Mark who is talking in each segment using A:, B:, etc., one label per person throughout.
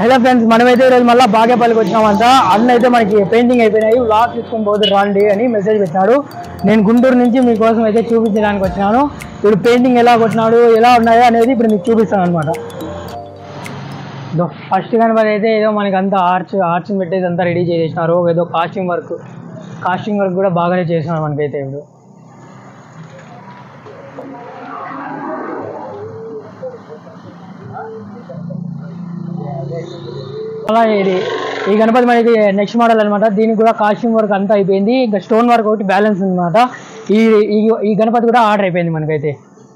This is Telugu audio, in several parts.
A: హలో ఫ్రెండ్స్ మనమైతే ఈరోజు మళ్ళీ బాగేపల్లికి వచ్చినామంట అన్న అయితే మనకి పెయింటింగ్ అయిపోయినాయి వ్లాగ్ తీసుకొని పోతే రండి అని మెసేజ్ పెట్టాడు నేను గుంటూరు నుంచి మీకోసం అయితే చూపించడానికి వచ్చినాను ఇప్పుడు పెయింటింగ్ ఎలా కొట్టినాడు ఎలా ఉన్నాయో అనేది ఇప్పుడు మీకు చూపిస్తాను అనమాట ఫస్ట్ కనపడి అయితే ఏదో మనకి అంతా ఆర్చ్ ఆర్చ్ పెట్టేసి అంతా రెడీ చేసేసినారు ఏదో కాస్ట్యూమ్ వర్క్ కాస్ట్యూమ్ వర్క్ కూడా బాగానే చేసినారు మనకైతే ఇప్పుడు అలా ఇది ఈ గణపతి మనకి నెక్స్ట్ మోడల్ అనమాట దీనికి కూడా కాస్ట్యూమ్ వర్క్ అంతా అయిపోయింది ఇంకా స్టోన్ వర్క్ ఒకటి బ్యాలెన్స్ అనమాట ఈ ఈ- ఈ గణపతి కూడా ఆర్డర్ అయిపోయింది మనకైతే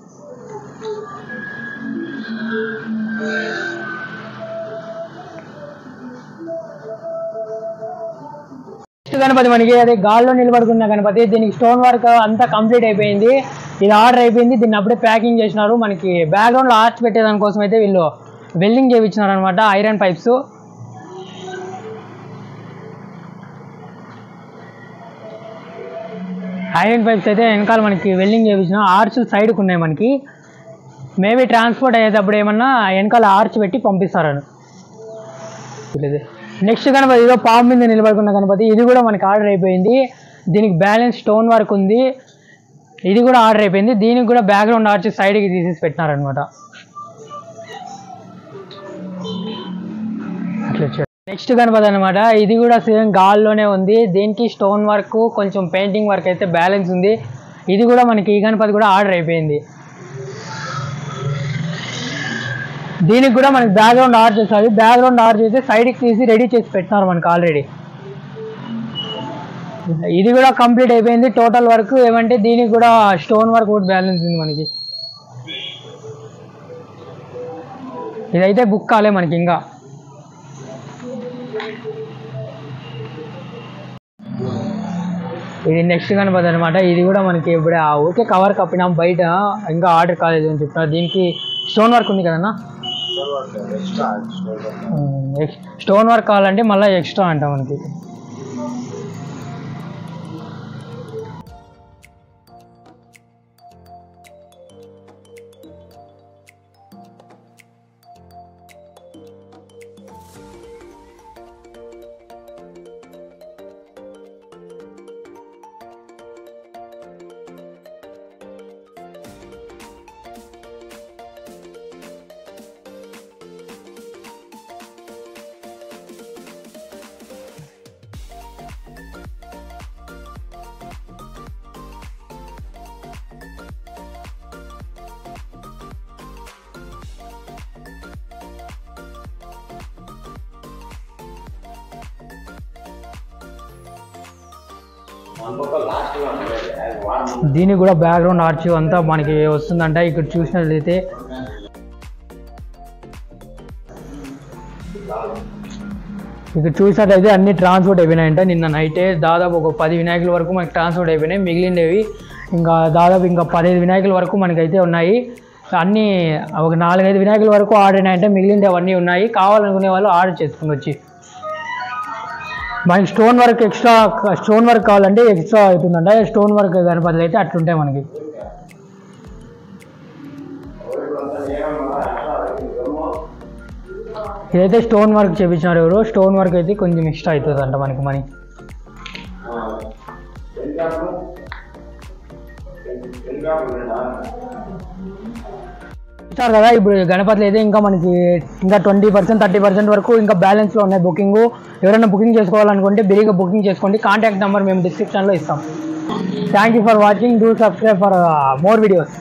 A: నెక్స్ట్ గణపతి మనకి అదే గాల్లో నిలబడుకున్న గణపతి దీనికి స్టోన్ వర్క్ అంతా కంప్లీట్ అయిపోయింది ఇది ఆర్డర్ అయిపోయింది దీన్ని అప్పుడే ప్యాకింగ్ చేసినారు మనకి బ్యాక్గ్రౌండ్ ఆర్చ్ పెట్టేదాని కోసం అయితే వీళ్ళు వెల్డింగ్ చేయించినారు అనమాట ఐరన్ పైప్స్ ఐరన్ పైప్స్ అయితే వెనకాల మనకి వెల్డింగ్ చేయించిన ఆర్చ్ సైడ్కి ఉన్నాయి మనకి మేబీ ట్రాన్స్పోర్ట్ అయ్యేటప్పుడు ఏమన్నా వెనకాల ఆర్చ్ పెట్టి పంపిస్తారని నెక్స్ట్ గణపతి ఇదో పాము మీద నిలబడుకున్న గణపతి ఇది కూడా మనకి ఆర్డర్ అయిపోయింది దీనికి బ్యాలెన్స్ స్టోన్ వర్క్ ఉంది ఇది కూడా ఆర్డర్ అయిపోయింది దీనికి కూడా బ్యాక్గ్రౌండ్ ఆర్చ్ సైడ్కి తీసేసి పెట్టినారనమాట నెక్స్ట్ గణపతి అనమాట ఇది కూడా సేమ్ గాల్లోనే ఉంది దీనికి స్టోన్ వర్క్ కొంచెం పెయింటింగ్ వర్క్ అయితే బ్యాలెన్స్ ఉంది ఇది కూడా మనకి ఈ గణపతి కూడా ఆర్డర్ అయిపోయింది దీనికి కూడా మనకి బ్యాక్గ్రౌండ్ ఆర్చ్ వస్తుంది బ్యాక్గ్రౌండ్ ఆర్చ్ అయితే సైడ్కి తీసి రెడీ చేసి పెట్టినారు మనకి ఆల్రెడీ ఇది కూడా కంప్లీట్ అయిపోయింది టోటల్ వర్క్ ఏమంటే దీనికి కూడా స్టోన్ వర్క్ ఒకటి బ్యాలెన్స్ ఉంది మనకి ఇదైతే బుక్ కాలే మనకి ఇంకా ఇది నెక్స్ట్ గణపతి అనమాట ఇది కూడా మనకి ఇప్పుడు ఆ ఊరికే కవర్ కప్పినాం బయట ఇంకా ఆర్డర్ కాలేదు అని చెప్తున్నారు దీనికి స్టోన్ వర్క్ ఉంది కదన్నా స్టోన్ వర్క్ కావాలంటే మళ్ళీ ఎక్స్ట్రా అంట మనకి దీనికి కూడా బ్యాక్గ్రౌండ్ ఆర్చ్ అంతా మనకి వస్తుందంట ఇక్కడ చూసినట్లయితే ఇక్కడ చూసినట్లయితే అన్ని ట్రాన్స్పోర్ట్ అయిపోయినాయంట నిన్న నైటే దాదాపు ఒక పది వినాయకుల వరకు మనకి ట్రాన్స్పోర్ట్ అయిపోయినాయి మిగిలినవి ఇంకా దాదాపు ఇంకా పదిహేను వినాయకుల వరకు మనకైతే ఉన్నాయి అన్నీ ఒక నాలుగైదు వినాయకుల వరకు ఆర్డర్ అయినాయంటే మిగిలినవి అవన్నీ ఉన్నాయి కావాలనుకునే వాళ్ళు ఆర్డర్ చేసుకుని వచ్చి మనకి stone work extra stone work కావాలంటే ఎక్స్ట్రా అవుతుందంట స్టోన్ వర్క్ గణపతులు అయితే అట్లుంటాయి మనకి ఇదైతే స్టోన్ వర్క్ చేపించినారు ఎవరు స్టోన్ వర్క్ అయితే కొంచెం ఎక్స్ట్రా అవుతుందంట మనకి మనీ చూసారు కదా ఇప్పుడు గణపతులు అయితే ఇంకా మనకి ఇంకా ట్వంటీ పర్సెంట్ థర్టీ పర్సెంట్ వరకు ఇంకా బ్యాలెన్స్లో ఉన్నాయి బుకింగ్ ఎవరైనా బుకింగ్ చేసుకోవాలనుకుంటే బిరిగా బుకింగ్ చేసుకోండి కాంటాక్ట్ నెంబర్ మేము డిస్క్రిప్షన్లో ఇస్తాం thank you for watching do subscribe for more videos